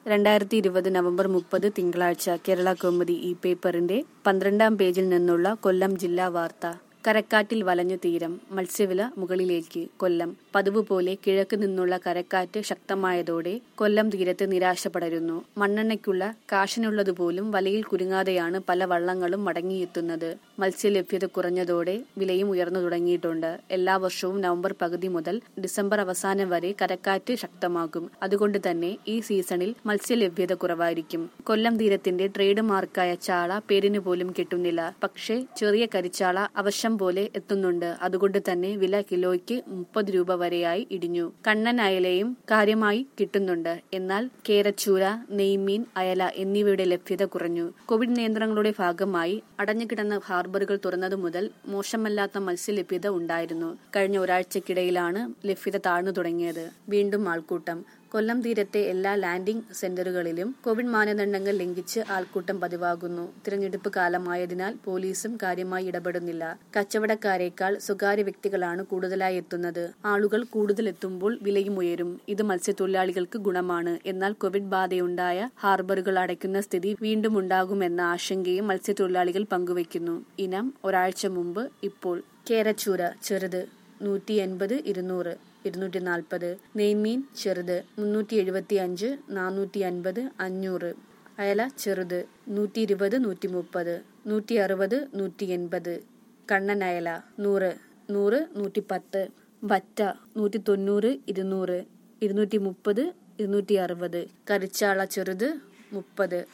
രണ്ടായിരത്തി ഇരുപത് നവംബർ മുപ്പത് തിങ്കളാഴ്ച കേരള കൗമുദി ഈ പേപ്പറിന്റെ പന്ത്രണ്ടാം പേജിൽ നിന്നുള്ള കൊല്ലം ജില്ലാ വാർത്ത കരക്കാറ്റിൽ വലഞ്ഞു തീരം മത്സ്യവില മുകളിലേക്ക് കൊല്ലം പതിവ് പോലെ കിഴക്ക് നിന്നുള്ള കരക്കാറ്റ് ശക്തമായതോടെ കൊല്ലം തീരത്ത് നിരാശ പടരുന്നു മണ്ണെണ്ണയ്ക്കുള്ള കാശിനുള്ളതുപോലും വലയിൽ കുരുങ്ങാതെയാണ് പല വള്ളങ്ങളും മടങ്ങിയെത്തുന്നത് മത്സ്യലഭ്യത കുറഞ്ഞതോടെ വിലയും ഉയർന്നു തുടങ്ങിയിട്ടുണ്ട് എല്ലാ വർഷവും നവംബർ പകുതി മുതൽ ഡിസംബർ അവസാനം വരെ കരക്കാറ്റ് ശക്തമാകും അതുകൊണ്ട് തന്നെ ഈ സീസണിൽ മത്സ്യലഭ്യത കുറവായിരിക്കും കൊല്ലം തീരത്തിന്റെ ട്രേഡ് മാർക്കായ ചാള പേരിന് പോലും കിട്ടുന്നില്ല പക്ഷേ ചെറിയ കരിച്ചാള അവശ്യം പോലെ എത്തുന്നുണ്ട് അതുകൊണ്ട് തന്നെ വില കിലോയ്ക്ക് മുപ്പത് രൂപ വരെയായി ഇടിഞ്ഞു കണ്ണൻ അയലയും കാര്യമായി കിട്ടുന്നുണ്ട് എന്നാൽ കേരച്ചൂര നെയ്മീൻ അയല എന്നിവയുടെ ലഭ്യത കുറഞ്ഞു കോവിഡ് നിയന്ത്രണങ്ങളുടെ ഭാഗമായി അടഞ്ഞുകിടന്ന ഹാർബറുകൾ തുറന്നതു മുതൽ മോശമല്ലാത്ത മത്സ്യലഭ്യത ഉണ്ടായിരുന്നു കഴിഞ്ഞ ഒരാഴ്ചക്കിടയിലാണ് ലഭ്യത താഴ്ന്നു തുടങ്ങിയത് വീണ്ടും ആൾക്കൂട്ടം കൊല്ലം തീരത്തെ എല്ലാ ലാൻഡിംഗ് സെന്ററുകളിലും കോവിഡ് മാനദണ്ഡങ്ങൾ ലംഘിച്ച് ആൾക്കൂട്ടം പതിവാകുന്നു തിരഞ്ഞെടുപ്പ് കാലമായതിനാൽ പോലീസും കാര്യമായി ഇടപെടുന്നില്ല കച്ചവടക്കാരേക്കാൾ സ്വകാര്യ വ്യക്തികളാണ് കൂടുതലായി എത്തുന്നത് ആളുകൾ കൂടുതൽ എത്തുമ്പോൾ വിലയും ഉയരും ഇത് മത്സ്യത്തൊഴിലാളികൾക്ക് ഗുണമാണ് എന്നാൽ കോവിഡ് ബാധയുണ്ടായ ഹാർബറുകൾ അടയ്ക്കുന്ന സ്ഥിതി വീണ്ടും ഉണ്ടാകുമെന്ന ആശങ്കയും മത്സ്യത്തൊഴിലാളികൾ പങ്കുവയ്ക്കുന്നു ഇനം ഒരാഴ്ച മുമ്പ് ഇപ്പോൾ കേരച്ചൂര ചെറുത് നൂറ്റി എൺപത് ഇരുന്നൂറ് ഇരുന്നൂറ്റി നാൽപ്പത് നെയ്മീൻ ചെറുത് മുന്നൂറ്റി എഴുപത്തി അഞ്ച് നാനൂറ്റി അൻപത് അഞ്ഞൂറ് അയല ചെറുത് നൂറ്റി ഇരുപത് നൂറ്റി മുപ്പത് നൂറ്റി അറുപത് നൂറ്റി എൺപത് കണ്ണൻ അയല നൂറ് നൂറ് നൂറ്റി പത്ത് വറ്റ നൂറ്റി തൊണ്ണൂറ് ഇരുന്നൂറ് ഇരുന്നൂറ്റി മുപ്പത് ഇരുന്നൂറ്റി അറുപത് കരിച്ചാള ചെറുത് മുപ്പത്